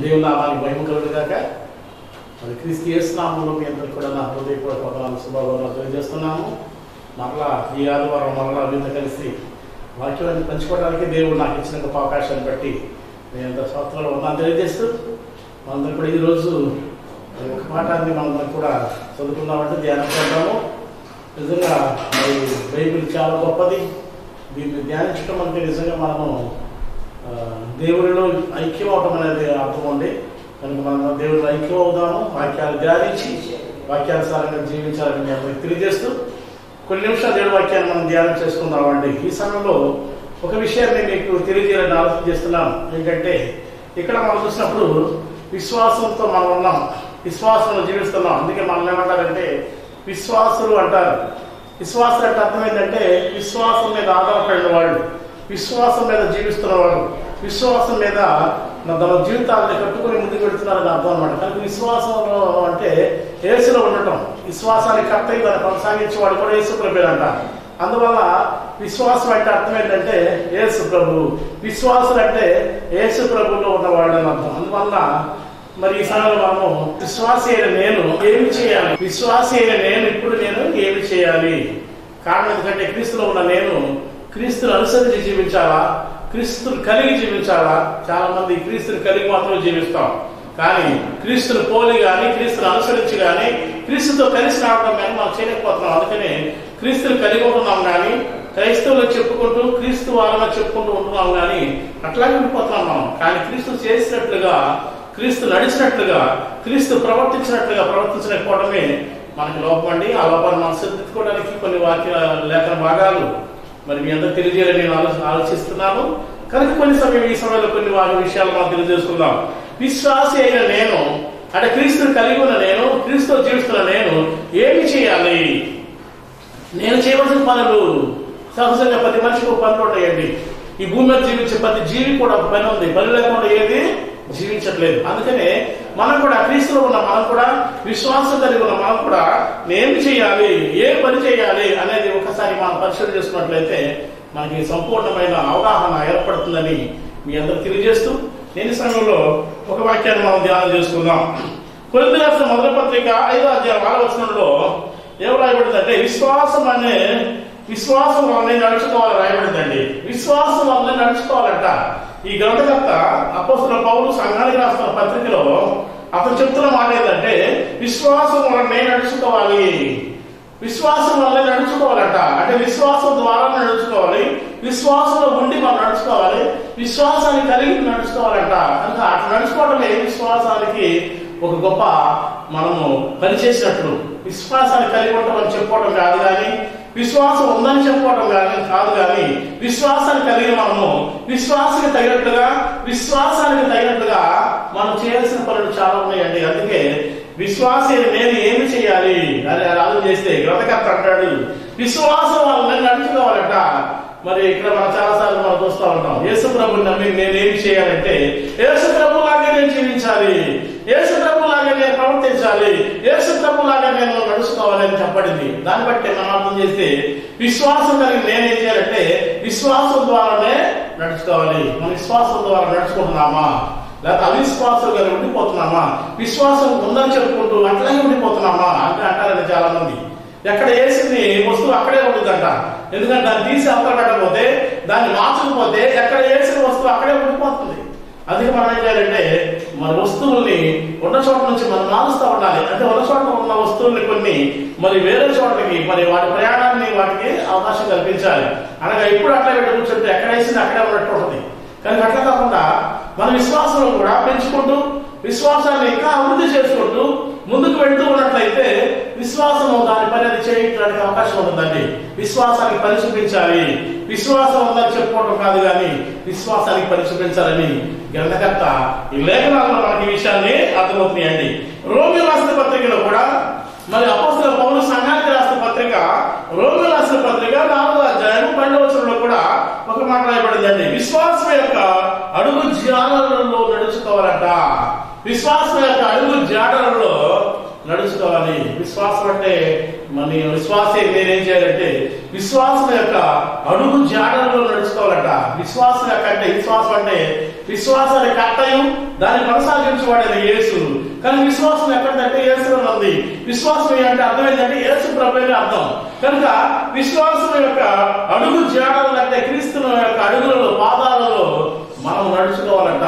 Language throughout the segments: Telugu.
దేవుని నామానికి మహిమ కలుగును కాక మరి క్రీస్తు యేసునామంలో మీ అందరికీ కూడా నా హృదయపూర్వక వందనాలు శుభాభావాలు తెలియజేస్తున్నాము మరలా ఈ ఆదివారం మరలా మీతో కలిసి వాక్యాన్ని పంచుకోవడానికి దేవుడు నాకు ఇచ్చిన గొప్ప అవకాశాన్ని బట్టి నేను ఎంత స్వతంలో ఉన్నాను తెలియజేస్తూ మనందరం కూడా ఈరోజు మరి ఒక పాఠాన్ని మనందరం కూడా చదువుకుందామంటే ధ్యానం చేద్దాము నిజంగా మరి బైబిల్ చాలా గొప్పది దీన్ని ధ్యానించడం అంటే నిజంగా మనము ఆ, దేవుడిలో ఐక్యం అవటం అనేది అర్థం ఉంది కనుక మనం దేవుడిలో ఐక్యం అవుదాము వాక్యాలు ధ్యానించి వాక్యానుసారంగా జీవించాలని మీ అందరికి తెలియజేస్తూ కొన్ని నిమిషాలు దేవుడి వాక్యాన్ని మనం ధ్యానం చేసుకుందామండి ఈ సమయంలో ఒక విషయాన్ని మీకు తెలియజేయాలని ఆలోచన చేస్తున్నాను ఏంటంటే ఇక్కడ మనం చూసినప్పుడు విశ్వాసంతో మనం ఉన్నాం విశ్వాసంలో జీవిస్తున్నాం అందుకే మనం ఏమంటారంటే విశ్వాసులు అంటారు విశ్వాసం అంటే అర్థం ఏంటంటే విశ్వాసం మీద ఆధారపడిన వాళ్ళు విశ్వాసం మీద జీవిస్తున్నవాడు విశ్వాసం మీద నా- తమ జీవితాన్ని కట్టుకొని ముందుకు వెళ్తున్నారని అర్థం అనమాట కనుక విశ్వాసంలో అంటే యేసులో ఉండటం విశ్వాసానికి కర్త అయి దాన్ని కొనసాగించేవాడు కూడా యేసు ప్రభు అంట అందువల్ల విశ్వాసం అంటే అర్థం ఏంటంటే యేసు ప్రభు విశ్వాసులు అంటే యేసు ప్రభులో ఉన్నవాడు అని అర్థం అందువల్ల మరి ఈ సమయంలో మనము విశ్వాసి అయిన నేను ఏమి చేయాలి విశ్వాసి అయిన నేను ఇప్పుడు నేను ఏమి చేయాలి కారణం ఎందుకంటే క్రీస్తులో ఉన్న నేను క్రీస్తుని అనుసరించి జీవించాలా క్రీస్తుని కలిగి జీవించాలా చాలా మంది క్రీస్తుని కలిగి మాత్రం జీవిస్తాం కానీ క్రీస్తుని పోలి కానీ క్రీస్తుని అనుసరించి కానీ క్రీస్తుతో కలిసి రావడం కానీ మనం చేయలేకపోతున్నాం అందుకని క్రీస్తుని కలిగి ఉంటున్నాం కానీ క్రైస్తవులు చెప్పుకుంటూ క్రీస్తు వాళ్ళని చెప్పుకుంటూ ఉంటున్నాం కానీ అట్లాగే ఉండిపోతున్నాం మనం కానీ క్రీస్తు చేసినట్లుగా క్రీస్తు నడిచినట్లుగా క్రీస్తు ప్రవర్తించినట్లుగా ప్రవర్తించలేకపోవడమే మనకి లోపం అండి ఆ లోపాన్ని మనం సరిదిద్దుకోవడానికి కొన్ని వాక్య లేఖన భాగాలు మరి మీ అందరూ తెలియజేయాలని నేను ఆలోచన ఆలోచిస్తున్నాను కనుక కొన్ని సమయం ఈ సమయంలో కొన్ని వారి విషయాలు మనం తెలియజేసుకుందాం విశ్వాసి అయిన నేను అంటే క్రీస్తుని కలిగి ఉన్న నేను క్రీస్తుతో జీవిస్తున్న నేను ఏమి చేయాలి నేను చేయవలసిన పనులు సహజంగా ప్రతి మనిషికి ఒక పనులు ఉంటాయండి ఈ భూమి మీద జీవించే ప్రతి జీవి కూడా ఒక పని ఉంది పని లేకుండా ఏది జీవించట్లేదు అందుకనే మనం కూడా క్రీస్తులో ఉన్న మనం కూడా విశ్వాసం కలిగి ఉన్న మనం కూడా నేను చేయాలి ఏ పని చేయాలి అనేది ఒకసారి మనం పరిశీలన చేసుకున్నట్లయితే మనకి సంపూర్ణమైన అవగాహన ఏర్పడుతుందని మీ అందరికి తెలియజేస్తూ నేను ఈ సమయంలో ఒక వాక్యాన్ని మనం ధ్యానం చేసుకుందాం కొరింథీ రాసిన మొదటి పత్రిక ఐదో అధ్యాయం ఆలోచనలో ఏం రాయబడిందంటే విశ్వాసం అనే విశ్వాసం వల్లనే నడుచుకోవాలి రాయబడిందండి విశ్వాసం వల్లనే నడుచుకోవాలంట ఈ గ్రంథకర్త అపోస్తుల పౌరు సంఘానికి రాస్తున్న పత్రికలో అతను చెప్తున్న మాట ఏంటంటే విశ్వాసం వల్లనే నడుచుకోవాలి విశ్వాసం వల్లే నడుచుకోవాలంట అంటే విశ్వాసం ద్వారా నడుచుకోవాలి విశ్వాసంలో ఉండి మనం నడుచుకోవాలి విశ్వాసాన్ని కలిగి నడుచుకోవాలంట కనుక అట్లా నడుచుకోవడమే విశ్వాసానికి ఒక గొప్ప మనము పనిచేసినట్లు విశ్వాసాన్ని కలిగి ఉంటామని చెప్పుకోవడం కాదు కానీ విశ్వాసం ఉందని చెప్పుకోవడం కానీ కాదు కానీ విశ్వాసాన్ని కలిగి మనము విశ్వాసానికి తగినట్లుగా విశ్వాసానికి తగినట్లుగా మనం చేయాల్సిన పనులు చాలా ఉన్నాయండి అందుకే విశ్వాసి నేను ఏమి చేయాలి అని ఆలోచన చేస్తే గ్రంథకర్త అంటాడు విశ్వాసం వల్ల నడుచుకోవాలట మరి ఇక్కడ మనం చాలా సార్లు మనం చూస్తూ ఉంటాం యేసు ప్రభు నమ్మి నేను ఏమి చేయాలంటే యేసు ప్రభు లాగే నేను జీవించాలి యేసు ప్రభు లాగే నేను ప్రవర్తించాలి యేసు ప్రభు లాగా నేను నడుచుకోవాలి అని చెప్పబడింది దాన్ని బట్టి మనం అర్థం చేస్తే విశ్వాసం కలిగి నేనేం చేయాలంటే విశ్వాసం ద్వారానే నడుచుకోవాలి మన విశ్వాసం ద్వారా నడుచుకుంటున్నామా లేకపోతే అవిశ్వాసం కలిగి ఉండిపోతున్నామా విశ్వాసం ఉందని చెప్పుకుంటూ అట్లాగే ఉండిపోతున్నామా అంటే అంటారండి చాలా మంది ఎక్కడ వేసింది వస్తువు అక్కడే ఉంటుందంట ఎందుకంటే దాన్ని తీసి అవతల పెట్టకపోతే దాన్ని మార్చకపోతే ఎక్కడ వేసిన వస్తువు అక్కడే ఉండిపోతుంది అందుకే మనం ఏం చేయాలంటే మన వస్తువుల్ని ఉన్న చోట నుంచి మనం మారుస్తూ ఉండాలి అంటే ఉన్న చోట ఉన్న వస్తువుల్ని కొన్ని మరి వేరే చోట్లకి మరి వాటి ప్రయాణాన్ని వాటికి అవకాశం కల్పించాలి అనగా ఇప్పుడు అట్లా పెట్టి కూర్చుంటే ఎక్కడ వేసింది అక్కడే ఉన్నట్టు ఉంటుంది కానీ అట్లా కాకుండా మన విశ్వాసం కూడా పెంచుకుంటూ విశ్వాసాన్ని ఇంకా అభివృద్ధి చేసుకుంటూ ముందుకు వెళ్తూ ఉన్నట్లయితే విశ్వాసం దాని పని అది చేయడానికి అవకాశం ఉంటుందండి విశ్వాసానికి పని చూపించాలి విశ్వాసం ఉందని చెప్పుకోవడం కాదు కానీ విశ్వాసానికి పని చూపించాలని గ్రంథకర్త ఈ లేఖనాల్లో మనకి ఈ విషయాన్ని అర్థమవుతున్నాయండి రోమి రాసిన పత్రికలో కూడా మరి అపోస్తుల పౌరు సంఘానికి రాసిన పత్రిక రోమి రాసిన పత్రిక నాలుగో అధ్యాయం పన్నెండవ వచనంలో కూడా ఒక మాట రాయబడిందండి విశ్వాసం యొక్క అడుగు జాడలలో నడుచుకోవాలంట విశ్వాసం యొక్క అడుగు జాడలలో నడుచుకోవాలి విశ్వాసం అంటే మన విశ్వాసే నేనేం చేయాలంటే విశ్వాసం యొక్క అడుగు జాడలలో నడుచుకోవాలట విశ్వాసం యొక్క అంటే విశ్వాసం అంటే విశ్వాసాన్ని కర్తయు దాన్ని కొనసాగించేవాడేది యేసు కానీ విశ్వాసం ఎక్కడంటే యేసులో ఉంది విశ్వాసం అంటే అర్థం ఏంటంటే యేసు ప్రభు అని అర్థం కనుక విశ్వాసం యొక్క అడుగు జాడలు అంటే క్రీస్తుని యొక్క అడుగులలో పాదాలలో మనం నడుచుకోవాలంట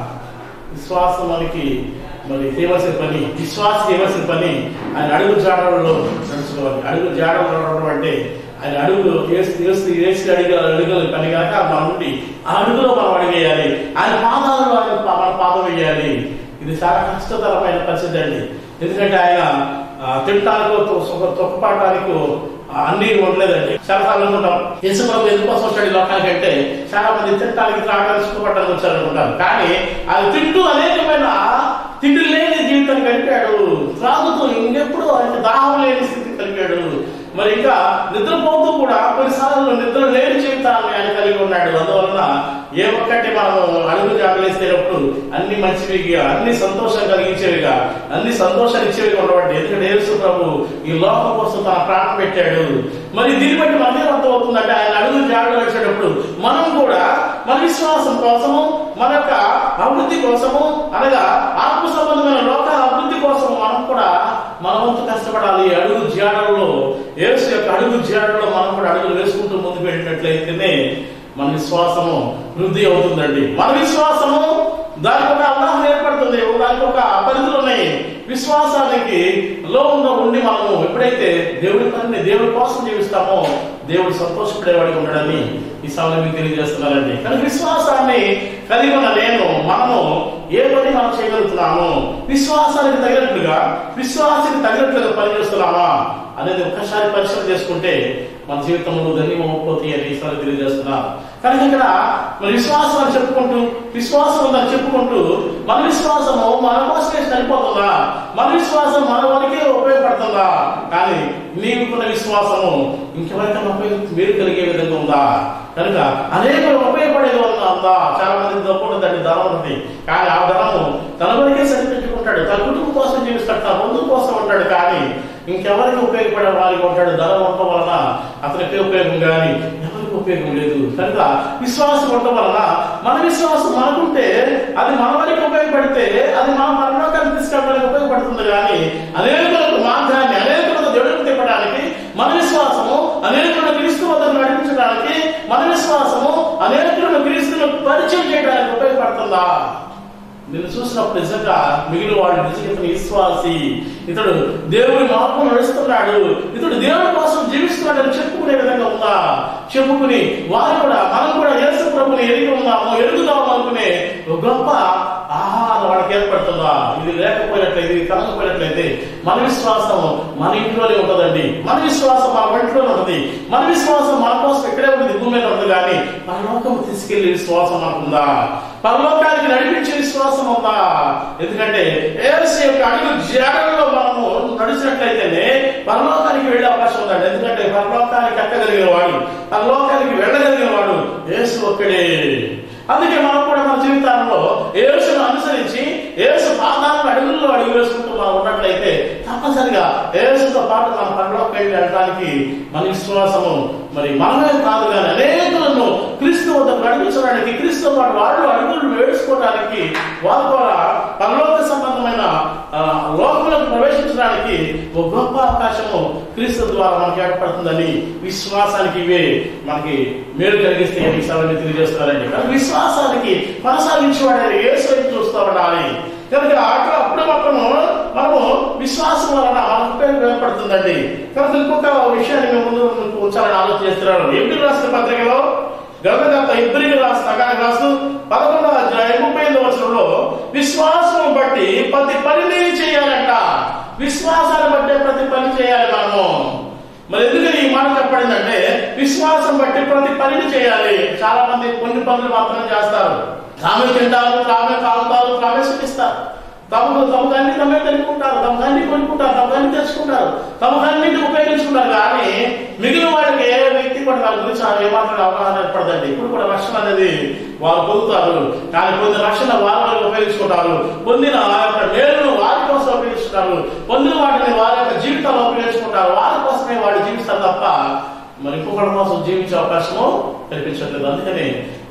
విశ్వాసం మనకి మరి చేయవలసిన పని విశ్వాస చేయవలసిన పని ఆయన అడుగు జాడలలో నడుచుకోవాలి అడుగు జాడలు నడవడం అంటే ఆయన అడుగులు వేసి వేసి వేసి అడుగు అడుగుల పని కాక మన నుండి ఆ అడుగులో మనం అడిగేయాలి ఆయన పాదాలలో ఆయన పా- మన పాదం వేయాలి ఇది చాలా కష్టతరమైన పరిస్థితి అండి ఎందుకంటే ఆయన ఆ, తింటానికో తొక్కపాటానికో అన్ని ఉండలేదండి చాలా సార్లు అనుకుంటాం యేసుప్రభు ఎందుకోసం వచ్చాడు ఈ లోకానికి అంటే చాలా మంది తినడానికి త్రాగడానికి సుఖపడడానికి వచ్చారు అనుకుంటారు కానీ ఆయన తింటూ అనేకమైన తిండి లేని జీవితం గడిపాడు త్రాగుతూ ఇంకెప్పుడు ఆయన దాహం లేని స్థితి కలిగాడు మరి ఇంకా నిద్రపోతూ కూడా కొన్నిసార్లు నిద్ర లేని జీవితాన్ని ఆయన కలిగి ఉన్నాడు అందువలన ఏ ఒక్కటి మనం అడుగు జాగలేసేటప్పుడు అన్ని మంచివిగా అన్ని సంతోషం కలిగించేవిగా అన్ని సంతోషాలు ఇచ్చేవిగా ఉండబట్టి ఎందుకంటే యేసు ప్రభు ఈ లోకం కోసం తన ప్రాణం పెట్టాడు మరి దీన్ని బట్టి మనకే అర్థం అవుతుందంటే ఆయన అడుగు జాగ్రత్త వేసేటప్పుడు మనం కూడా మన విశ్వాసం కోసము మన యొక్క అభివృద్ధి కోసము అనగా ఆత్మ సంబంధమైన లోక అభివృద్ధి కోసం మనం కూడా మన వంతు కష్టపడాలి అడుగు జాడల్లో యేసు యొక్క అడుగు జాడల్లో మనం కూడా అడుగులు వేసుకుంటూ ముందుకు వెళ్ళినట్లయితేనే మన విశ్వాసము వృద్ధి అవుతుందండి మన విశ్వాసము దానికి ఒక అవగాహన ఏర్పడుతుంది దానికి ఒక పరిధులు ఉన్నాయి విశ్వాసానికి లో ఉన్న ఉండి మనము ఎప్పుడైతే దేవుడి పనిని దేవుడి కోసం జీవిస్తామో దేవుడు సంతోషపడేవాడిగా ఉండడని ఈ సమయంలో మీకు తెలియజేస్తున్నానండి కానీ విశ్వాసాన్ని కలిగి ఉన్న నేను మనము ఏ పని మనం చేయగలుగుతున్నాము విశ్వాసానికి తగినట్లుగా విశ్వాసానికి తగినట్లుగా పనిచేస్తున్నామా అనేది ఒక్కసారి పరిశ్రమ చేసుకుంటే మన జీవితంలో ధన్యమవుతుంది అని ఈసారి తెలియజేస్తున్నా కానీ ఇక్కడ మన విశ్వాసం అని చెప్పుకుంటూ విశ్వాసం ఉందని చెప్పుకుంటూ మన విశ్వాసము మన కోసమే సరిపోతుందా మన విశ్వాసం మన వరకే ఉపయోగపడుతుందా కానీ నీకున్న విశ్వాసము ఇంకెవరికైనా ఉపయోగ మీరు కలిగే విధంగా ఉందా కనుక అనేక ఉపయోగపడేది ఉందా ఉందా చాలా మంది డబ్బు ఉంటుందండి ధనం ఉంది కానీ ఆ ధనము తన వరకే సరిపెట్టుకుంటాడు తన కుటుంబం కోసం జీవిస్తాడు తన బంధువు కోసం ఉంటాడు కానీ ఇంకెవరికి ఉపయోగపడే వారికి ఉంటాడు ధనం ఉండటం వలన అతనికి ఉపయోగం కానీ ఎవరికి ఉపయోగం లేదు కనుక విశ్వాసం ఉండటం వలన మన విశ్వాసం మనకుంటే అది మన వరకు ఉపయోగపడితే అది మన మరణాన్ని తీసుకెళ్ళడానికి ఉపయోగపడుతుంది కానీ అనేకులకు మార్గాన్ని అనేకులకు దేవుడికి తిప్పడానికి మన విశ్వాసము అనేకులను క్రీస్తు వద్దకు నడిపించడానికి మన విశ్వాసము అనేకులను క్రీస్తును పరిచయం చేయడానికి ఉపయోగపడుతుందా నిన్ను చూసినప్పుడు నిజంగా మిగిలిన వాడు నిజంగా ఇతను విశ్వాసి ఇతడు దేవుడి మార్గం నడుస్తున్నాడు ఇతడు దేవుడి కోసం జీవిస్తున్నాడని చెప్పుకునే విధంగా ఉందా చెప్పుకుని వారు కూడా మనం కూడా యేసు ప్రభుని ఎరిగి ఉన్నాము ఎరుగుదాము అనుకునే ఒక గొప్ప ఆహారం వాళ్ళకి ఏర్పడుతుందా ఇది లేకపోయినట్లయితే ఇది కలగకపోయినట్లయితే మన విశ్వాసం మన ఇంట్లోనే ఉంటుందండి మన విశ్వాసం మన ఒంట్లోనే ఉంటుంది మన విశ్వాసం మన కోసం ఇక్కడే ఉంటుంది భూమి మీద ఉంటుంది కానీ మన లోకం తీసుకెళ్లే విశ్వాసం మనకుందా పరలోకానికి నడిపించే విశ్వాసం ఉందా ఎందుకంటే ఏసు యొక్క అడుగు జాడల్లో మనము నడిచినట్లయితేనే పరలోకానికి వెళ్ళే అవకాశం ఉందండి ఎందుకంటే పరలోకానికి ఎక్కగలిగిన వాడు పరలోకానికి వెళ్ళగలిగిన వాడు యేసు ఒక్కడే అందుకే మనం కూడా మన జీవితాల్లో యేసును అనుసరించి యేసు పాదాలను అడుగుల్లో అడుగు వేసుకుంటూ మనం ఉన్నట్లయితే తప్పనిసరిగా యేసుతో పాటు మన పరలోకి వెళ్ళి వెళ్ళడానికి మన విశ్వాసము మరి మనమే కాదు కానీ అనేకులను క్రీస్తు వద్ద నడిపించడానికి క్రీస్తు పాటు వాళ్ళు అడుగులు వేసుకోవడానికి వారి ద్వారా పరలోక సంబంధమైన ఆ, లోకంలోకి ప్రవేశించడానికి ఒక గొప్ప అవకాశము క్రీస్తు ద్వారా మనకి ఏర్పడుతుందని విశ్వాసానికి ఇవే మనకి మేలు కలిగిస్తే ఈ విషయాలని తెలియజేస్తున్నారండి కానీ విశ్వాసానికి కొనసాగించేవాడని యేసు వైపు చూస్తూ ఉండాలి కనుక అట్లా అప్పుడు మాత్రము మనము విశ్వాసం వలన మనకు ఉపయోగం ఏర్పడుతుందండి కనుక ఇంకొక విషయాన్ని మేము ముందు మీకు ఉంచాలని ఆలోచన చేస్తున్నాను ఎప్పుడు రాసిన పత్రికలో గర్భదాత ఇద్దరికి రాసిన అకానికి రాసు పదకొండవ అధ్యాయం ముప్పై ఎనిమిది వచనంలో విశ్వాసం బట్టి ప్రతి పనిని చేయాలంట విశ్వాసాన్ని బట్టే ప్రతి పని చేయాలి మనము మరి ఎందుకని ఈ మాట చెప్పబడిందంటే విశ్వాసం బట్టి ప్రతి పనిని చేయాలి చాలా మంది కొన్ని పనులు మాత్రమే చేస్తారు తామే తింటారు తామే తాగుతారు తామే సుఖిస్తారు తమకు తమకు అన్ని తమే తెలుసుకుంటారు తమకు అన్ని కొనుక్కుంటారు తమకు అన్ని తెచ్చుకుంటారు తమకు అన్నింటి ఉపయోగించుకుంటారు కానీ మిగిలిన వాడికి ఏ వ్యక్తి కూడా వాళ్ళ గురించి ఆ ఏమాత్రం అవగాహన ఏర్పడదండి ఇప్పుడు కూడా రక్షణ అనేది వారు పొందుతారు కానీ పొందిన రక్షణ వారి వరకు ఉపయోగించుకుంటారు పొందిన ఆ యొక్క మేలును వారి కోసం ఉపయోగిస్తున్నారు పొందిన వాటిని వారి యొక్క జీవితాల్లో ఉపయోగించుకుంటారు వారి కోసమే వాడు జీవిస్తారు తప్ప మరి ఇంకొకటి కోసం జీవించే అవకాశము కల్పించట్లేదు అందుకని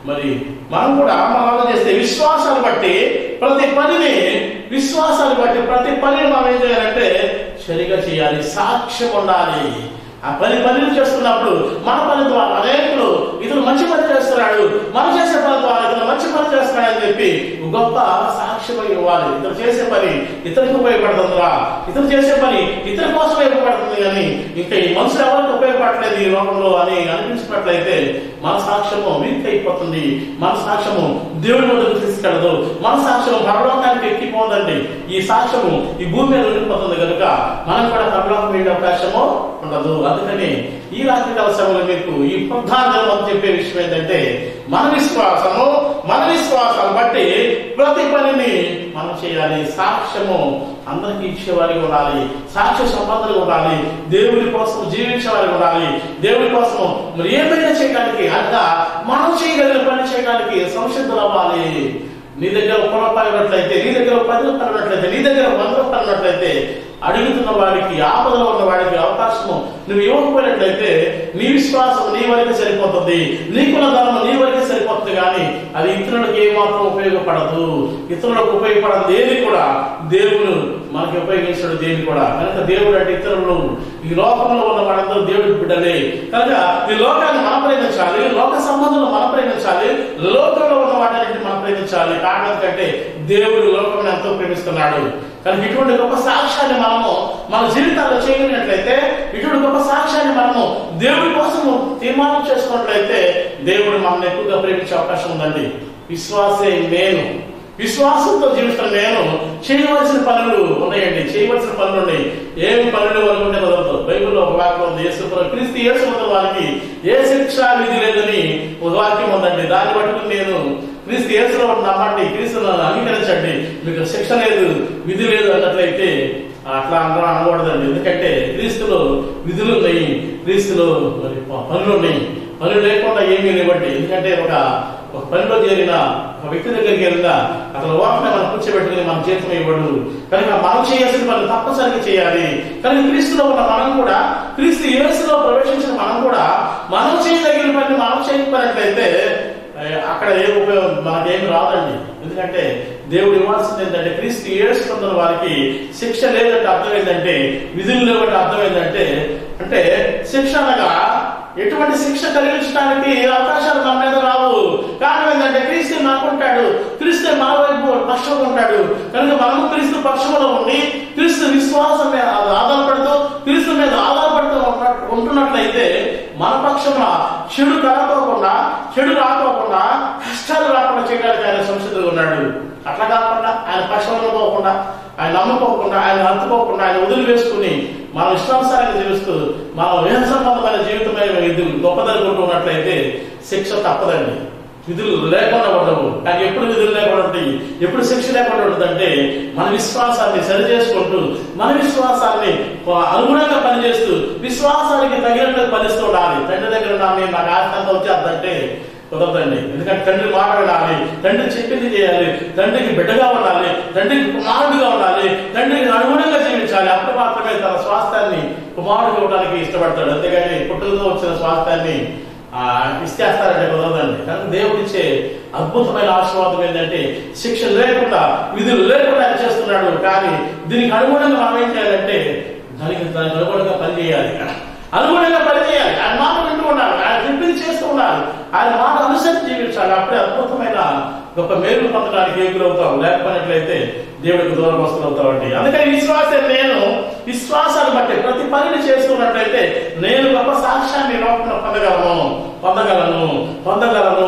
మరి మనం కూడా మనం ఆలోచన చేస్తే విశ్వాసాలు బట్టి ప్రతి పనిని విశ్వాసాలు బట్టి ప్రతి పనిని మనం ఏం చేయాలంటే సరిగా చేయాలి సాక్ష్యం ఉండాలి ఆ పని పనులు చేస్తున్నప్పుడు మన పని ద్వారా అనేకులు ఇతను మంచి పని చేస్తున్నాడు మనం చేసే పని ద్వారా ఇతను మంచి పని చేస్తున్నాడు అని చెప్పి గొప్ప సాక్ష్యం ఇవ్వాలి ఇతను చేసే పని ఇతనికి ఉపయోగపడుతుందిరా ఇతను చేసే పని ఇతని కోసం ఉపయోగపడుతుంది అని ఇంకా ఈ మనుషులు ఎవరికి ఉపయోగపడలేదు ఈ లోకంలో అని అనిపించినట్లయితే మన సాక్ష్యము వీక్ అయిపోతుంది మన సాక్ష్యము దేవుడి వద్దకు తీసుకెళ్ళదు మన సాక్ష్యం పరలోకానికి ఎక్కిపోదండి ఈ సాక్ష్యము ఈ భూమి మీద ఉండిపోతుంది కనుక మనం కూడా పరలోకం వెళ్ళే అవకాశము ఉండదు అందుకని ఈ రాత్రికాల సమయంలో మీకు ఈ ప్రధాన చెప్పే విషయం ఏంటంటే మన విశ్వాసము మన విశ్వాసాలు బట్టి ప్రతి పనిని మనం చేయాలి సాక్ష్యము అందరికీ ఇచ్చేవారికి ఉండాలి సాక్ష్య సంబంధాలు ఉండాలి దేవుడి కోసం జీవించేవారికి ఉండాలి దేవుడి కోసం మరి ఏమైనా చేయడానికి అనగా మనం చేయగలిగిన పని చేయడానికి సంసిద్ధులు అవ్వాలి నీ దగ్గర ఒక రూపాయి ఉన్నట్లయితే నీ దగ్గర ఒక పది రూపాయలు ఉన్నట్లయితే నీ దగ్గర ఒక వంద రూపాయలు ఉన్నట్లయితే అడుగుతున్న వాడికి ఆపదలో ఉన్న వాడికి అవకాశము నువ్వు ఇవ్వకపోయినట్లయితే నీ విశ్వాసం నీ వరకే సరిపోతుంది నీకున్న ధర్మం నీ వరకే సరిపోతుంది కానీ అది ఇతరులకు ఏమాత్రం ఉపయోగపడదు ఇతరులకు ఉపయోగపడదు దేని కూడా దేవుడు మనకి ఉపయోగించడు దేని కూడా కనుక దేవుడు అంటే ఇతరులు ఈ లోకంలో ఉన్న వాళ్ళందరూ దేవుడి బిడ్డలే కనుక ఈ లోకాన్ని మనం ప్రేమించాలి లోక సంబంధాలు మనం ప్రేమించాలి లోకంలో ఉన్న వాటిని మనం ప్రేమించాలి కారణం కంటే దేవుడు లోకం ఎంతో ప్రేమిస్తున్నాడు కనుక ఇటువంటి గొప్ప సాక్ష్యాన్ని మనము మన జీవితాల్లో చేయగలిగినట్లయితే ఇటువంటి గొప్ప సాక్ష్యాన్ని మనము దేవుడి కోసము తీర్మానం చేసుకున్నట్లయితే దేవుడు మనల్ని ఎక్కువగా ప్రేమించే అవకాశం ఉందండి విశ్వాసే నేను విశ్వాసంతో జీవిస్తున్న నేను చేయవలసిన పనులు ఉన్నాయండి చేయవలసిన పనులు ఉన్నాయి ఏమి పనులు అనుకుంటే కుదరదు బైబిల్లో ఒక వాక్యం ఉంది యేసు ప్రభు- క్రీస్తు యేసు ఉన్న వారికి ఏ శిక్ష విధి లేదని ఒక వాక్యం ఉందండి దాన్ని పట్టుకుని నేను క్రీస్తు యేసులో నమ్మండి క్రీస్తును అంగీకరించండి మీకు శిక్ష లేదు విధి లేదు అన్నట్లయితే అట్లా అందరం అనకూడదండి ఎందుకంటే క్రీస్తులో విధులు ఉన్నాయి క్రీస్తులో మరి ప- పనులు ఉన్నాయి పనులు లేకుండా ఏమీ లేవండి ఎందుకంటే ఒక ఒక పనిలో చేరిన ఒక వ్యక్తి దగ్గరికి వెళ్ళినా అతను వాటిని మనం కూర్చోబెట్టుకుని మన జీతం ఇవ్వడు కనుక మనం చేయాల్సిన పని తప్పనిసరిగా చేయాలి కనుక క్రీస్తులో ఉన్న మనం కూడా క్రీస్తు యేసులో ప్రవేశించిన మనం కూడా మనం చేయదగిన పని మనం చేయకపోయినట్లయితే ఏ, అక్కడ ఏ ఉపయోగం మనకేమి రాదండి ఎందుకంటే దేవుడు ఇవ్వాల్సింది ఏంటంటే క్రీస్తు ఏడుస్తున్న వారికి శిక్ష లేదంటే అర్థం ఏంటంటే విధులు లేవంటే అర్థం ఏంటంటే అంటే శిక్ష అనగా ఎటువంటి శిక్ష కలిగించడానికి అవకాశాలు మన మీద రావు కారణం ఏంటంటే క్రీస్తు నాకుంటాడు క్రీస్తు మా వైపు పక్షంలో ఉంటాడు కనుక మనము క్రీస్తు పక్షంలో ఉండి క్రీస్తు విశ్వాసం మీద ఆధారపడుతూ క్రీస్తు మీద ఆధారపడుతూ ఉన్న- ఉంటున్నట్లయితే మన పక్షంలో చెడు కలగకోకుండా చెడు రాకోకుండా కష్టాలు రాకుండా చేయడానికి ఆయన సంసిద్ధంగా ఉన్నాడు అట్లా కాకుండా ఆయన పక్షంలో పోకుండా ఆయన నమ్ముకోకుండా ఆయన హత్తుకోకుండా ఆయన వదిలి వేసుకుని మనం ఇష్టానుసారంగా జీవిస్తూ మనం వేద సంబంధమైన జీవితమైన ఇది గొప్పదనుకుంటూ ఉన్నట్లయితే శిక్ష తప్పదండి విధులు లేకుండా ఉండవు కానీ ఎప్పుడు విధులు లేకుండా ఉంటాయి ఎప్పుడు శిక్ష లేకుండా ఉంటుందంటే మన విశ్వాసాన్ని సరి చేసుకుంటూ మన విశ్వాసాన్ని అనుగుణంగా పనిచేస్తూ విశ్వాసానికి తగినట్టు పనిస్తూ ఉండాలి తండ్రి దగ్గర నా నేను నాకు ఆస్తి అంతా వచ్చేద్దంటే కుదరదండి ఎందుకంటే తండ్రి మాట వినాలి తండ్రి చెప్పింది చేయాలి తండ్రికి బిడ్డగా ఉండాలి తండ్రికి కుమారుడిగా ఉండాలి తండ్రికి అనుగుణంగా జీవించాలి అప్పుడు మాత్రమే తన స్వాస్థ్యాన్ని కుమారుడికి ఇవ్వడానికి ఇష్టపడతాడు అంతేగాని పుట్టుకతో వచ్చిన స్వాస్థ్యాన్ని ఆ, ఇచ్చేస్తారంటే కుదరదండి కానీ దేవుడిచ్చే అద్భుతమైన ఆశీర్వాదం ఏంటంటే శిక్ష లేకుండా విధులు లేకుండా ఆయన చేస్తున్నాడు కానీ దీనికి అనుగుణంగా మనం ఏం చేయాలంటే దానికి దానికి అనుగుణంగా పని చేయాలి అనుగుణంగా పని చేయాలి ఆయన మాట వింటూ ఉండాలి ఆయన చెప్పింది చేస్తూ ఉండాలి ఆయన మాట అనుసరించి జీవించాలి అప్పుడే అద్భుతమైన గొప్ప మేలు పొందడానికి ఎగురవుతాం లేకపోయినట్లయితే దేవుడికి దూరం వస్తువుతామండి అందుకని విశ్వాసం నేను విశ్వాసాన్ని బట్టి ప్రతి పనిని చేస్తున్నట్లయితే నేను గొప్ప సాక్ష్యాన్ని లోపల పొందగలను పొందగలను పొందగలను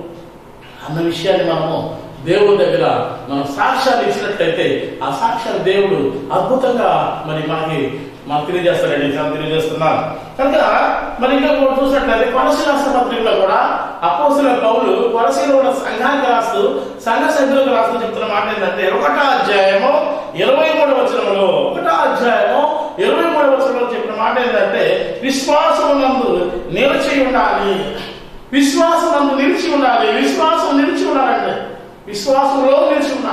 అన్న విషయాన్ని మనము దేవుడి దగ్గర మనం సాక్ష్యాన్ని ఇచ్చినట్లయితే ఆ సాక్ష్యాన్ని దేవుడు అద్భుతంగా మరి మనకి మనకు తెలియజేస్తాడండి చాలా తెలియజేస్తున్నాను కనుక మరి ఇంకా కూడా చూసినట్లయితే కొలసీల పత్రికలో కూడా అపోసిన పౌలు కొలసీలో ఉన్న సంఘానికి రాస్తూ సంఘ సభ్యులకు రాస్తూ చెప్తున్న మాట ఏంటంటే ఒకటో అధ్యాయము ఇరవై మూడు వచనంలో ఒకటో అధ్యాయము ఇరవై మూడు వచనంలో చెప్పిన మాట ఏంటంటే విశ్వాసం నందు నిలిచి ఉండాలి విశ్వాసం నందు నిలిచి ఉండాలి విశ్వాసం నిలిచి ఉండాలంటే విశ్వాసంలో నిలిచి ఉండాలి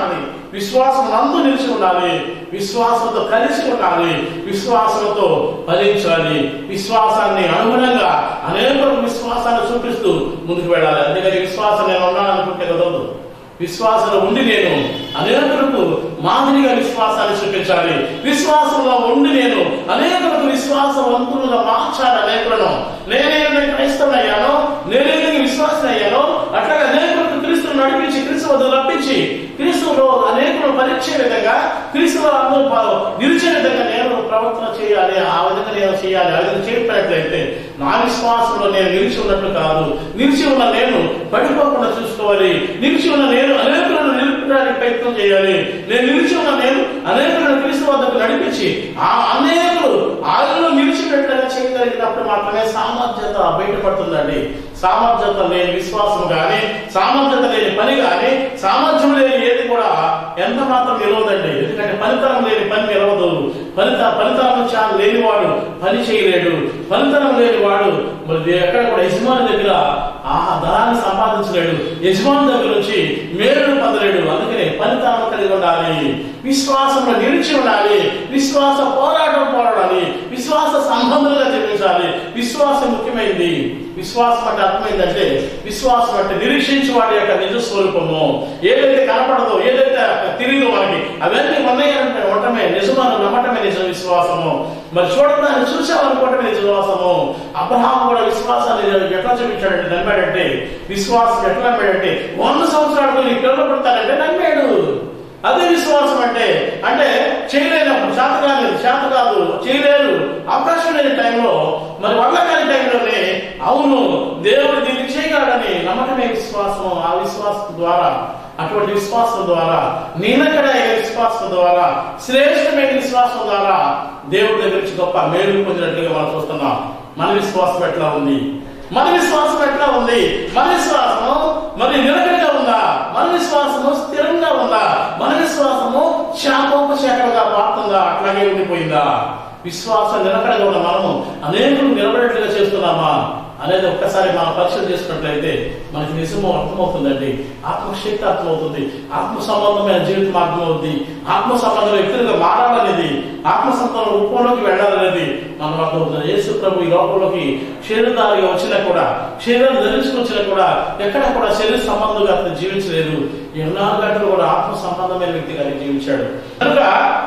విశ్వాసం నందు నిలిచి ఉండాలి విశ్వాసంతో కలిసి ఉండాలి విశ్వాసంతో ఫలించాలి విశ్వాసాన్ని అనుగుణంగా అనేకులకు విశ్వాసాన్ని చూపిస్తూ ముందుకు వెళ్ళాలి అందుకని విశ్వాసం నేను ఉన్నాననుకుంటే కుదరదు విశ్వాసంలో ఉండి నేను అనేకులకు మాదిరిగా విశ్వాసాన్ని చూపించాలి విశ్వాసంలో ఉండి నేను అనేకులకు విశ్వాసవంతులుగా మార్చాలి అనేకులను నేనే క్రైస్తవునయ్యానో నేనే విశ్వాసం అయ్యానో అట్లాగే అనేకులకు క్రీస్తును నడిపించి క్రీస్తు వద్ద రప్పించి క్రీస్తులో అనేకులను పరీక్షే విధంగా క్రీస్తులో అందరూ పా- నిలిచే విధంగా నేను ప్రవర్తన చేయాలి ఆ విధంగా నేను చేయాలి ఆ విధంగా చెప్పినట్లయితే నా విశ్వాసంలో నేను నిలిచి ఉన్నట్లు కాదు నిలిచి ఉన్న నేను పడిపోకుండా చూసుకోవాలి నిలిచి ఉన్న నేను అనేకులను నిలుపడానికి ప్రయత్నం చేయాలి నేను నిలిచి ఉన్న నేను అనేకులను క్రీస్తు వద్దకు నడిపించి ఆ అనేకులు ఆయనలో నిలిచిపెట్టగా చేయగలిగినప్పుడు మాత్రమే సామర్థ్యత బయటపడుతుందండి సామర్థ్యత లేని విశ్వాసం కానీ సామర్థ్యత లేని పని కానీ సామర్థ్యం లేని ఏది కూడా ఎంత మాత్రం నిలవదండి ఎందుకంటే ఫలితనం లేని పని నిలవదు ఫలిత ఫలితనం చాలా లేనివాడు పని చేయలేడు ఫలితనం లేనివాడు మరి ఎక్కడ కూడా యజమాని దగ్గర ఆ ధనాన్ని సంపాదించలేడు యజమాని దగ్గర నుంచి మేలును పొందలేడు అందుకనే ఫలితాలను కలిగి ఉండాలి విశ్వాసంలో నిలిచి ఉండాలి విశ్వాస పోరాటం పోరాడాలి విశ్వాస సంబంధంగా జీవించాలి విశ్వాసం ముఖ్యమైనది విశ్వాసం అంటే అర్థమైందంటే విశ్వాసం అంటే నిరీక్షించి వాడి యొక్క నిజ స్వరూపము ఏదైతే కనపడదో ఏదైతే తెలియదు మనకి అవన్నీ ఉన్నాయంటే ఉండటమే నిజమని నమ్మటమే నిజ విశ్వాసము మరి చూడటాన్ని చూసామనుకోవటమే నిజ విశ్వాసము అబ్రహాం కూడా విశ్వాసాన్ని ఎట్లా చూపించాడంటే నమ్మాడంటే విశ్వాసం ఎట్లా నమ్మాడంటే వంద సంవత్సరాలకు నీ పిల్లలు పుడతానంటే నమ్మాడు అదే విశ్వాసం అంటే అంటే చేయలేనప్పుడు చేత కాదు చేత కాదు చేయలేరు అవకాశం లేని టైంలో మరి వల్ల కాని టైంలోనే అవును దేవుడు దీన్ని చేయగలడని నమ్మకమే విశ్వాసం ఆ విశ్వాసం ద్వారా అటువంటి విశ్వాసం ద్వారా నిలకడ విశ్వాసం ద్వారా శ్రేష్టమైన విశ్వాసం ద్వారా దేవుడి దగ్గర నుంచి గొప్ప మేలు పొందినట్లుగా మనం చూస్తున్నాం మన విశ్వాసం ఎట్లా ఉంది మన విశ్వాసం ఎట్లా ఉంది మన విశ్వాసము మరి నిలకడగా ఉందా మన విశ్వాసము స్థిరంగా ఉందా మన విశ్వాసము శాఖోపశాఖలుగా మారుతుందా అట్లాగే ఉండిపోయిందా విశ్వాసం నిలకడగా ఉన్న మనము అనేకులు నిలబడేట్లుగా చేస్తున్నామా అనేది ఒక్కసారి మనం పరీక్షలు చేసుకున్నట్లయితే మనకి నిజము అర్థమవుతుందండి ఆత్మశక్తి అర్థమవుతుంది ఆత్మ సంబంధమైన జీవితం అర్థమవుతుంది ఆత్మ సంబంధం వ్యక్తులుగా మారాలనేది ఆత్మ సంబంధం రూపంలోకి వెళ్ళాలనేది మనం అర్థమవుతుంది యేసు ప్రభు ఈ లోకంలోకి శరీరధారిగా వచ్చినా కూడా శరీరం ధరించుకొచ్చినా కూడా ఎక్కడ కూడా శరీర సంబంధంగా అతను జీవించలేదు ఇరవై నాలుగు గంటలు కూడా ఆత్మ సంబంధమైన వ్యక్తిగా జీవించాడు కనుక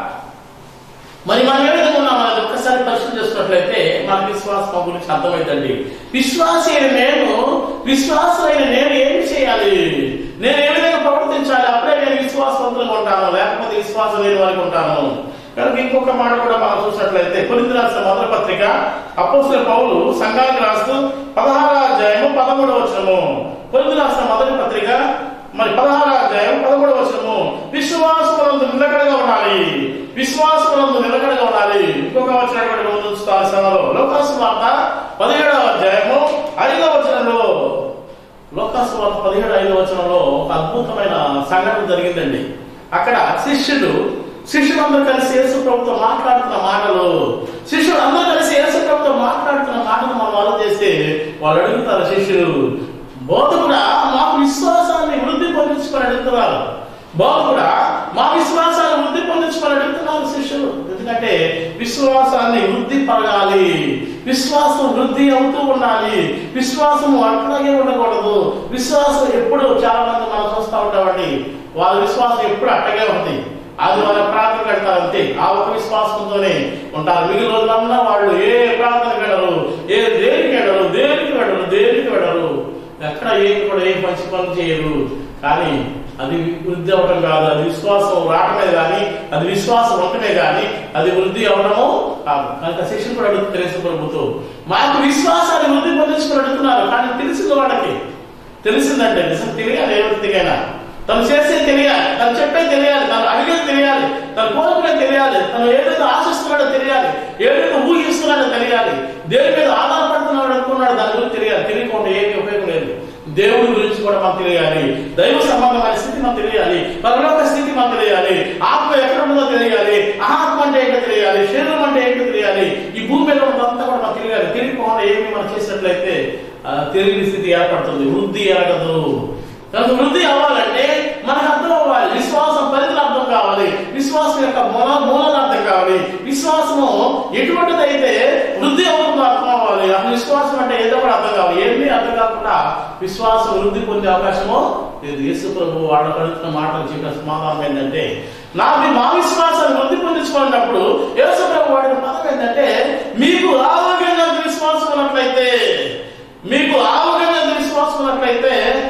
మరి మనం ఏ విధంగా ఉన్నాం అనేది ఒక్కసారి పరిశీలన చేసుకున్నట్లయితే మన విశ్వాసం గురించి అర్థమైందండి విశ్వాసి అయిన నేను విశ్వాసమైన నేను ఏమి చేయాలి నేను ఏ విధంగా ప్రవర్తించాలి అప్పుడే నేను విశ్వాసవంతులుగా ఉంటాను లేకపోతే విశ్వాసం లేని వారికి ఉంటాను కనుక ఇంకొక మాట కూడా మనం చూసినట్లయితే కొరింది రాసిన మొదటి పత్రిక అపోస్తుల పౌలు సంఘానికి రాస్తూ పదహారు అధ్యాయము పదమూడవ వచనము కొరింది రాసిన మొదటి పత్రిక మరి పదహారు అధ్యాయం పదమూడవ వచనము విశ్వాసములందు నిలకడగా ఉండాలి విశ్వాసములందు నిలకడగా ఉండాలి ఇంకొక వచ్చినటువంటి ముందు చూస్తాను శ్రమలో లోకాసు వార్త పదిహేడవ అధ్యాయము ఐదవ వచనంలో లోకాసు వార్త పదిహేడు ఐదవ వచనంలో ఒక అద్భుతమైన సంఘటన జరిగిందండి అక్కడ శిష్యుడు శిష్యులందరూ కలిసి యేసు ప్రభుతో మాట్లాడుతున్న మాటలు శిష్యుడు అందరూ కలిసి యేసు ప్రభుతో మాట్లాడుతున్న మాటలు మనం వాళ్ళు చేస్తే వాళ్ళు అడుగుతారు శిష్యులు బోధకుడా మాకు విశ్వాసాన్ని వృద్ధి పొందించుకొని అడుగుతున్నారు బోధకుడా మా విశ్వాసాన్ని వృద్ధి పొందించుకొని అడుగుతున్నారు శిష్యులు ఎందుకంటే విశ్వాసాన్ని వృద్ధి పరగాలి విశ్వాసం వృద్ధి అవుతూ ఉండాలి విశ్వాసం అట్లాగే ఉండకూడదు విశ్వాసం ఎప్పుడు చాలా మంది మనం చూస్తూ ఉంటామండి వాళ్ళ విశ్వాసం ఎప్పుడు అట్టగే ఉంది అది వాళ్ళ ప్రార్థన పెడతారు అంతే ఆ ఒక విశ్వాసంతోనే ఉంటారు మిగిలిన రోజులన్నా వాళ్ళు ఏ ప్రార్థన వెళ్ళరు ఏ దేనికి వెళ్ళరు దేనికి వెళ్ళరు దేనికి వెళ్ళరు ఎక్కడ ఏం కూడా ఏ మంచి పనులు చేయరు కానీ అది వృద్ధి అవడం కాదు అది విశ్వాసం రావటమే కానీ అది విశ్వాసం ఉండటమే కానీ అది వృద్ధి అవడము కాదు కనుక శిక్షణ కూడా అడుగుతుంది తెలుసు ప్రభుత్వం మాకు విశ్వాసాన్ని వృద్ధి పొందించుకుని అడుగుతున్నారు కానీ తెలిసింది వాళ్ళకి తెలిసిందంటే నిజం తెలియాలి ఏ వ్యక్తికైనా తను చేసేది తెలియాలి తను చెప్పేది తెలియాలి తను అడిగేది తెలియాలి తను కోరుకునేది తెలియాలి తను ఏదైతే ఆశిస్తున్నాడో తెలియాలి ఏదైతే ఊహిస్తున్నాడో తెలియాలి దేని మీద ఆధారపడుతున్నాడు అనుకున్నాడు దాని గురించి తెలియాలి తెలియకుండా ఏమి ఉపయోగం లేదు దేవుడి గురించి కూడా మనకు తెలియాలి దైవ సంబంధమైన స్థితి మనకు తెలియాలి పరలోక స్థితి మనకు తెలియాలి ఆత్మ ఎక్కడ ఉందో తెలియాలి ఆత్మ అంటే ఏంటో తెలియాలి శరీరం అంటే ఏంటో తెలియాలి ఈ భూమి మీద ఉన్నదంతా కూడా మనకు తెలియాలి తెలియకుండా ఏమి మనం చేసినట్లయితే ఆ, తెలియని స్థితి ఏర్పడుతుంది వృద్ధి ఎరగదు కనుక వృద్ధి అవ్వాలంటే మనకు అర్థం అవ్వాలి విశ్వాసం పరిధిలో అర్థం కావాలి విశ్వాసం యొక్క మూల మూలాలు అర్థం కావాలి విశ్వాసము ఎటువంటిదైతే వృద్ధి అవుతుందో అర్థం అవ్వాలి ఆ విశ్వాసం అంటే ఏదో కూడా అర్థం కావాలి ఏమీ అర్థం కాకుండా విశ్వాసం వృద్ధి పొందే అవకాశమో లేదు యేసు ప్రభు వాళ్ళ పడుతున్న మాటలు చెప్పిన సమాధానం ఏంటంటే నా మా విశ్వాసాన్ని వృద్ధి పొందించుకున్నప్పుడు యేసు ప్రభు వాడిన పదం ఏంటంటే మీకు ఆరోగ్యంగా విశ్వాసం ఉన్నట్లయితే మీకు ఆవగన విశ్వాసం ఉన్నట్లయితే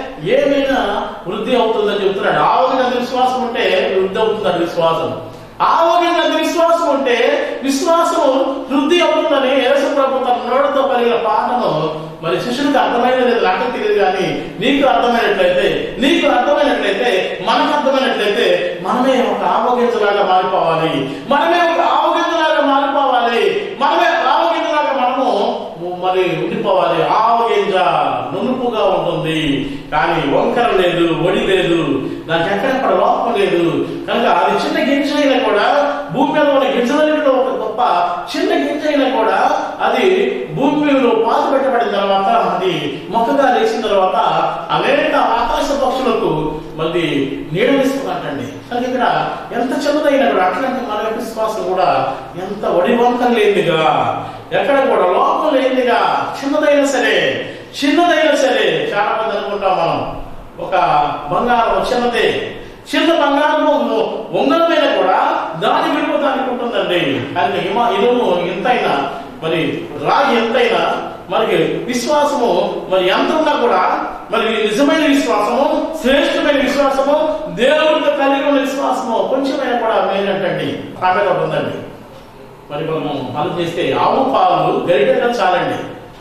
ఏమైనా వృద్ధి అవుతుందని చెబుతున్నాడు ఆవగన విశ్వాసం ఉంటే వృద్ధి అవుతుందని విశ్వాసం ఆవగన విశ్వాసం ఉంటే విశ్వాసం వృద్ధి అవుతుందని యేసు ప్రభు తన నోటితో పలిగిన పాఠము మరి శిష్యుడికి అర్థమైనది లేదు నాకు తెలియదు కానీ నీకు అర్థమైనట్లయితే నీకు అర్థమైనట్లయితే మనకు అర్థమైనట్లయితే మనమే ఒక ఆవగింజలాగా మారిపోవాలి మనమే ఒక ఆవగింజలాగా మారిపోవాలి మనమే ఆవగింజలాగా మనము మరి ఉండిపోవాలి ఆవగింజ నునుపుగా ఉంటుంది కానీ వంకర లేదు ఒడి లేదు దానికి ఎక్కడెక్కడ లోపం లేదు కనుక అది చిన్న గింజ అయినా కూడా భూమి మీద ఉన్న గింజలన్నింటిలో ఒక గొప్ప చిన్న గింజ అయినా కూడా అది భూమిలో పాత పెట్టబడిన తర్వాత అది మొక్కగా లేచిన తర్వాత అనేక ఆకాశ పక్షులకు మళ్ళీ నీడనిస్తుందంటండి కనుక ఇక్కడ ఎంత చిన్నదైనా కూడా అట్లాంటి మన యొక్క విశ్వాసం కూడా ఎంత ఒడి వంకర లేనిదిగా ఎక్కడ కూడా లోపం లేనిదిగా చిన్నదైనా సరే చిన్నదైనా సరే చాలా మంది అనుకుంటాం మనం ఒక బంగారం చిన్నదే చిన్న బంగారం ఉంగరమైన కూడా దాని విలువ దానికి ఉంటుందండి కానీ ఇమ- ఇనుము ఎంతైనా మరి రాగి ఎంతైనా మనకి విశ్వాసము మరి ఎంత ఉన్నా కూడా మరి నిజమైన విశ్వాసము శ్రేష్టమైన విశ్వాసము దేవుడితో కలిగి ఉన్న విశ్వాసము కొంచెమైనా కూడా మేలంటండి సామెత ఒకటి ఉందండి మరి మనం ఆలోచన చేస్తే ఆవు పాలు గరిటెలో చాలండి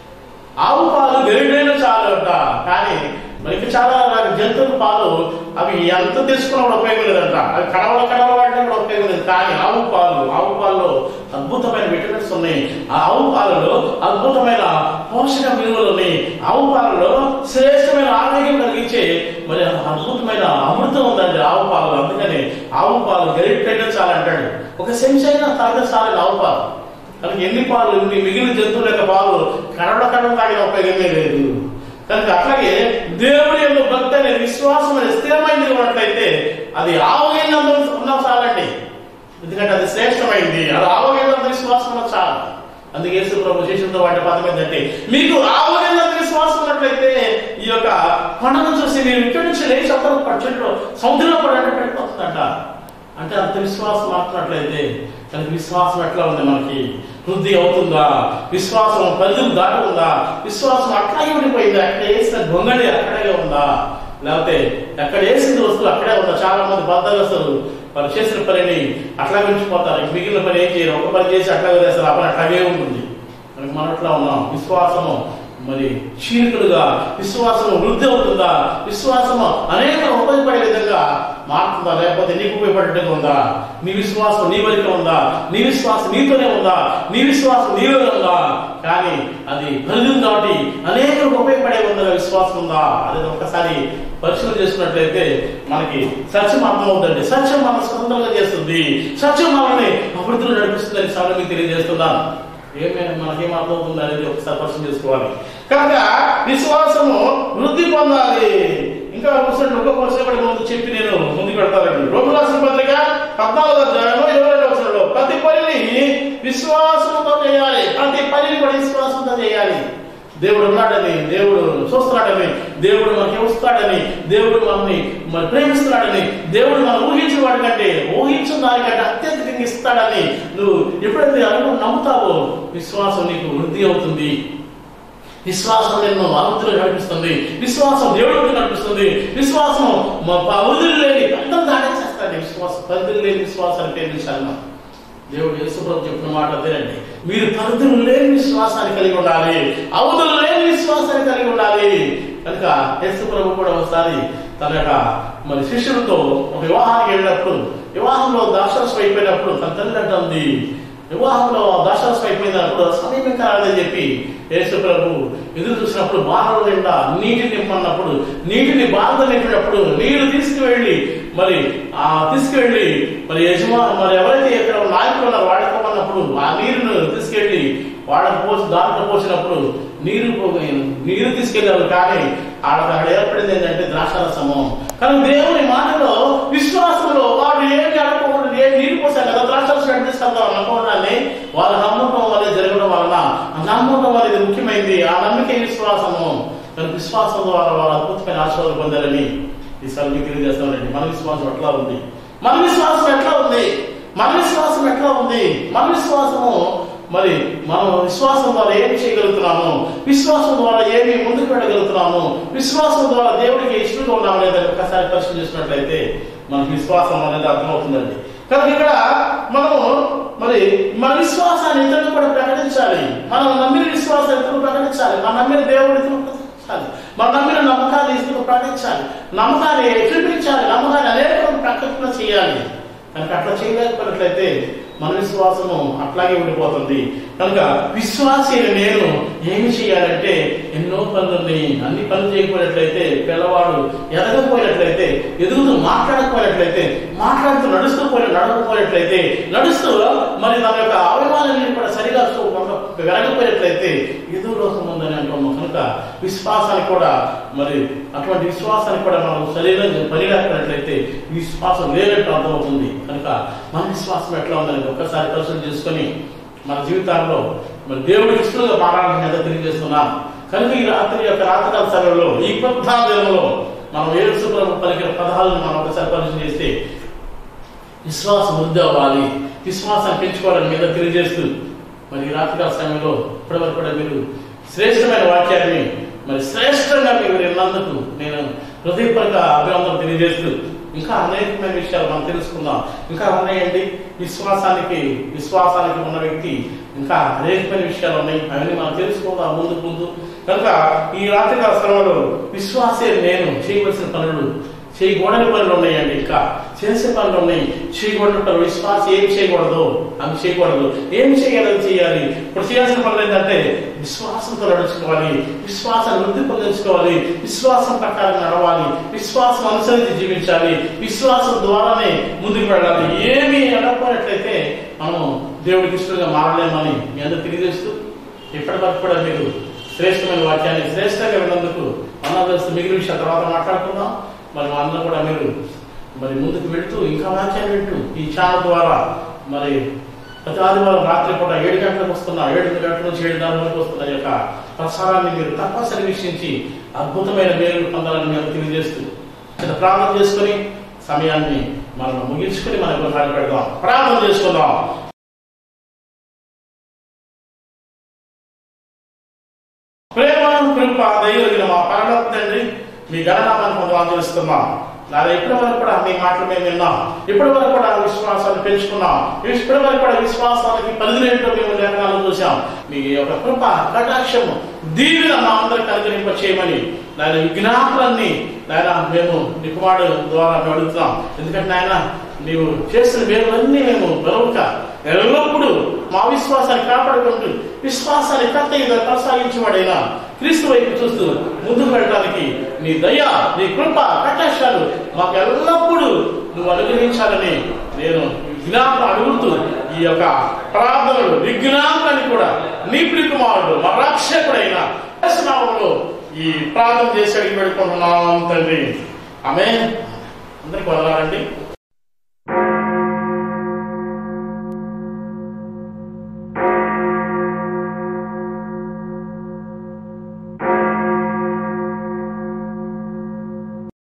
ఆవు పాలు గరిటెలో చాలంట కానీ మనకి చాలా రకాల జంతువుల పాలు అవి ఎంత తీసుకున్నా కూడా ఉపయోగం లేదంట అవి కడవల కడవల వాడినా కూడా ఉపయోగం లేదు కానీ ఆవు పాలు ఆవు పాలలో అద్భుతమైన విటమిన్స్ ఉన్నాయి ఆ ఆవు పాలలో అద్భుతమైన పోషక విలువలు ఉన్నాయి ఆవు పాలలో శ్రేష్టమైన ఆరోగ్యం కలిగించే మరి అద్భుతమైన అమృతం ఉందండి ఆవు పాలు అందుకని ఆవు పాలు గరిటెలో చాలంటాడు ఒక సెంచైనా తాగితే చాలండి ఆవు పాలు కనుక ఎన్ని పాలు ఇన్ని మిగిలిన జంతువుల యొక్క పాలు కడవ కడవ తాగిన ఉపయోగమే లేదు కనుక అట్లాగే దేవుడి యొక్క భక్తి అనే విశ్వాసం అనేది స్థిరమైనది ఉన్నట్లయితే అది ఆవగైనంత ఉన్నా చాలండి ఎందుకంటే అది శ్రేష్టమైంది అది ఆవగైనంత విశ్వాసం ఉన్న చాలు అందుకే యేసు ప్రభు శిష్యులతో వాటి పదం ఏంటంటే మీకు ఆవగైనంత విశ్వాసం ఉన్నట్లయితే ఈ యొక్క కొండను చూసి మీరు ఇక్కడి నుంచి లేచి అక్కడ చెట్లు సముద్రంలో పడేటట్టు వెళ్ళిపోతుందంట అంటే అంత విశ్వాసం మాట్లాడినట్లయితే కనుక విశ్వాసం ఎట్లా ఉంది మనకి వృద్ధి అవుతుందా విశ్వాసం పరిధులు దాటుతుందా విశ్వాసం అట్లాగే ఉండిపోయిందా అక్కడ వేసిన గొంగడి అక్కడే ఉందా లేకపోతే ఎక్కడ వేసింది వస్తువు అక్కడే ఉందా చాలా మంది బద్దగస్తులు వాళ్ళు చేసిన పనిని అట్లా మించిపోతారు మిగిలిన పని ఏం చేయరు ఒక పని చేసి అట్లా వదిలేస్తారు ఆ పని అట్లాగే ఉంటుంది మనకి మనం అట్లా ఉన్నాం విశ్వాసము మరి క్షీణికులుగా విశ్వాసము వృద్ధి అవుతుందా విశ్వాసము అనేక ఉపయోగపడే విధంగా మారుతుందా లేకపోతే నీకు ఉపయోగపడేట్టుగా ఉందా నీ విశ్వాసం నీ వరకు ఉందా నీ విశ్వాసం నీతోనే ఉందా నీ విశ్వాసం నీలో ఉందా కానీ అది పరిధిని దాటి అనేకలకు ఉపయోగపడే ఉందా విశ్వాసం ఉందా అది ఒకసారి పరిశీలన చేసుకున్నట్లయితే మనకి సత్యం అర్థమవుతుంది సత్యం మన స్వతంత్రంగా చేస్తుంది సత్యం మనల్ని అభివృద్ధిలో నడిపిస్తుందని సార్ మీకు తెలియజేస్తున్నాను ఏమైనా మనకేం అర్థమవుతుంది అనేది ఒకసారి పరిశీలన చేసుకోవాలి కనుక విశ్వాసము వృద్ధి పొందాలి ఇంకా కూర్చొని ఒక కోసేపటి ముందు చెప్పి నేను ముందుకు పెడతానండి రోగు రాసిన పత్రిక పద్నాలుగు అధ్యాయంలో ఇరవై రెండు వచనంలో ప్రతి పనిని విశ్వాసంతో చేయాలి ప్రతి పనిని కూడా విశ్వాసంతో చేయాలి దేవుడు ఉన్నాడని దేవుడు చూస్తున్నాడని దేవుడు మనకి వస్తాడని దేవుడు మనల్ని మరి ప్రేమిస్తున్నాడని దేవుడు మనం ఊహించిన వాడికంటే ఊహించిన దానికంటే అత్యధికంగా ఇస్తాడని నువ్వు ఎప్పుడైతే అనుకు నమ్ముతావో విశ్వాసం నీకు వృద్ధి అవుతుంది విశ్వాసం నిన్ను అభివృద్ధిలో నడిపిస్తుంది విశ్వాసం దేవుడికి నడిపిస్తుంది విశ్వాసం పరిధులు లేని పెద్ద దాటేసేస్తాడు విశ్వాసం పరిధులు లేని విశ్వాసాన్ని ప్రేమించాలి దేవుడు యేసుప్రభు చెప్పిన మాట అదేనండి మీరు పరిధులు లేని విశ్వాసాన్ని కలిగి ఉండాలి అవధులు లేని విశ్వాసాన్ని కలిగి ఉండాలి కనుక యేసుప్రభు కూడా ఒకసారి తన యొక్క మరి శిష్యులతో ఒక వివాహానికి వెళ్ళినప్పుడు వివాహంలో దాక్షరస్వం అయిపోయినప్పుడు తన తల్లి అంటుంది వివాహంలో దాక్షరస్వం అయిపోయినప్పుడు సమయం ఇంకా రాలేదని చెప్పి యేసు ప్రభు ఎదురు చూసినప్పుడు బాణల నిండా నీటి నింపన్నప్పుడు నీటిని బాధ నింపినప్పుడు నీరు తీసుకువెళ్ళి మరి ఆ తీసుకువెళ్ళి మరి యజమా మరి ఎవరైతే ఇక్కడ నాయకులు ఉన్నారో వాడుకోమన్నప్పుడు ఆ నీరును తీసుకెళ్ళి వాళ్ళకి పోసి దాంట్లో పోసినప్పుడు నీరు పో- నీరు తీసుకెళ్ళారు కానీ ఆడ అక్కడ ఏర్పడింది ఏంటంటే ద్రాక్షారసము కానీ దేవుని మాటలో విశ్వాసంలో వాడు ఏమి అడగకుండా నెరవేర్చేస్తారో అనుకోవడాన్ని వారు నమ్మకం వల్ల జరగడం వలన ఆ నమ్మకం అనేది ముఖ్యమైనది ఆ నమ్మిక విశ్వాసము కనుక విశ్వాసం ద్వారా వారు అద్భుతమైన ఆశీర్వాదం పొందారని ఈసారి మీకు తెలియజేస్తామండి మన విశ్వాసం ఎట్లా ఉంది మన విశ్వాసం ఎట్లా ఉంది మన విశ్వాసం ఎట్లా ఉంది మన విశ్వాసము మరి మనం విశ్వాసం ద్వారా ఏమి చేయగలుగుతున్నాము విశ్వాసం ద్వారా ఏమి ముందుకు వెళ్ళగలుగుతున్నాము విశ్వాసం ద్వారా దేవుడికి ఇష్టంగా ఉన్నాము లేదా ఒకసారి పరిశీలన చేసినట్లయితే మనకు విశ్వాసం అనేది అర్థమవుతుందండి కనుక ఇక్కడ మనము మరి మన విశ్వాసాన్ని ఇతరులు కూడా ప్రకటించాలి మనం నమ్మిన విశ్వాసం ఇతరులు ప్రకటించాలి మన నమ్మిన దేవుడి ఇతరులు ప్రకటించాలి మన నమ్మిన నమ్మకాన్ని ఇతరులు ప్రకటించాలి నమ్మకాన్ని చూపించాలి నమ్మకాన్ని అనేక ప్రకటన చేయాలి కనుక అట్లా చేయలేకపోయినట్లయితే మన విశ్వాసము అట్లాగే ఉండిపోతుంది కనుక విశ్వాసి నేను ఏమి చేయాలంటే ఎన్నో పనులని అన్ని పనులు చేయకపోయినట్లయితే పిల్లవాడు ఎదగకపోయినట్లయితే ఎదుగుతూ మాట్లాడకపోయినట్లయితే మాట్లాడుతూ నడుస్తూ పోయి నడవకపోయినట్లయితే నడుస్తూ మరి తన యొక్క అవయవాలన్నీ కూడా సరిగా చూ- వెరగపోయినట్లయితే ఎదురు లోకం ఉందని అంటున్నాం కనుక విశ్వాసాన్ని కూడా మరి అటువంటి విశ్వాసాన్ని కూడా మనం సరైన పరిగెత్తనట్లయితే విశ్వాసం లేనట్టు అర్థమవుతుంది కనుక మన విశ్వాసం ఎట్లా ఉందని ఒక్కసారి పరిశీలన చేసుకొని మన జీవితాల్లో మరి దేవుడికి ఇష్టంగా మారాలని మీద తెలియజేస్తున్నాం కనుక ఈ రాత్రి యొక్క రాత్రికాల సమయంలో ఈ పద్నాలుగు దినంలో మనం ఏడు శుభ్రం పలికిన పదాలను మనం ఒకసారి పరిశీలన చేస్తే విశ్వాసం వృద్ధి అవ్వాలి విశ్వాసాన్ని పెంచుకోవాలని మీద తెలియజేస్తూ మరి ఈ రాత్రికాల సమయంలో ఇప్పటివరకు కూడా మీరు శ్రేష్టమైన వాక్యాన్ని మరి శ్రేష్టంగా మీరు విన్నందుకు నేను హృదయపరంగా అభినందన తెలియజేస్తూ ఇంకా అనేకమైన విషయాలు మనం తెలుసుకుందాం ఇంకా ఉన్నాయండి విశ్వాసానికి విశ్వాసానికి ఉన్న వ్యక్తి ఇంకా అనేకమైన విషయాలు ఉన్నాయి అవన్నీ మనం తెలుసుకుందాం ముందు ముందు కనుక ఈ రాత్రికాల సమయంలో విశ్వాసే నేను చేయవలసిన పనులు చేయకూడని పనులు ఉన్నాయండి ఇంకా చేసే పనులు ఉన్నాయి చేయకూడని పనులు విశ్వాసం ఏం చేయకూడదు అవి చేయకూడదు ఏం చేయాలని చేయాలి ఇప్పుడు చేయాల్సిన పనులు ఏంటంటే విశ్వాసంతో నడుచుకోవాలి విశ్వాసాన్ని వృద్ధి పొందించుకోవాలి విశ్వాసం ప్రకారం నడవాలి విశ్వాసం అనుసరించి జీవించాలి విశ్వాసం ద్వారానే ముందుకు వెళ్ళాలి ఏమి అడగపోయినట్లయితే మనం దేవుడికి ఇష్టంగా మారలేమని మీ అందరూ తెలియజేస్తూ ఇప్పటి వరకు కూడా మీరు శ్రేష్టమైన వాక్యాన్ని శ్రేష్టంగా విన్నందుకు అన్నదస్తు మిగిలిన విషయం తర్వాత మాట్లాడుకుందాం మరి మా అందరూ కూడా మీరు మరి ముందుకు వెళుతూ ఇంకా వాక్యాన్ని వింటూ ఈ ఛానల్ ద్వారా మరి ప్రతి ఆదివారం రాత్రి పూట ఏడు గంటలకు వస్తున్న ఏడు గంటల నుంచి ఏడున్నర వరకు వస్తున్న ఈ యొక్క ప్రసారాన్ని మీరు తప్పనిసరి వీక్షించి అద్భుతమైన మేలు పొందాలని మేము తెలియజేస్తూ చిన్న ప్రార్థన చేసుకొని సమయాన్ని మనం ముగించుకొని మన గృహాన్ని పెడదాం ప్రార్థన చేసుకుందాం ప్రేమ కృప దైవగిన మా పరలోక తండ్రి మీ గణనామాన్ని పొందవాలని తెలుస్తున్నాం నాది ఇప్పటి వరకు కూడా మీ మాటలు మేము విన్నాం ఇప్పటి వరకు కూడా విశ్వాసాన్ని పెంచుకున్నాం ఇప్పటి వరకు కూడా విశ్వాసానికి పరిధి ఏంటో మేము లేఖనాలు చూసాం మీ యొక్క కృప కటాక్షము దీవిన మా అందరికి అనుగ్రహింప చేయమని నాయన విజ్ఞాపనాన్ని నాయన మేము నికుమాడు ద్వారా మేము అడుగుతున్నాం ఎందుకంటే నాయన నీవు చేసిన మేలులన్నీ మేము బరువుక ఎల్లప్పుడూ మా విశ్వాసాన్ని కాపాడుకుంటూ విశ్వాసాన్ని కర్తగా కొనసాగించబడైనా క్రీస్తు వైపు చూస్తూ ముందుకు వెళ్ళడానికి నీ దయ నీ కృప కటాక్షాలు మాకు ఎల్లప్పుడూ నువ్వు అనుగ్రహించాలని నేను విజ్ఞాపన అడుగుతూ ఈ యొక్క ప్రార్థనలు విజ్ఞాపనాన్ని కూడా నీ ప్రికుమారుడు మా రక్షకుడైన యేసునామములో ఈ ప్రార్థన చేసి అడిగి పెట్టుకుంటున్నాం తండ్రి ఆమె అందరికి వదలాలండి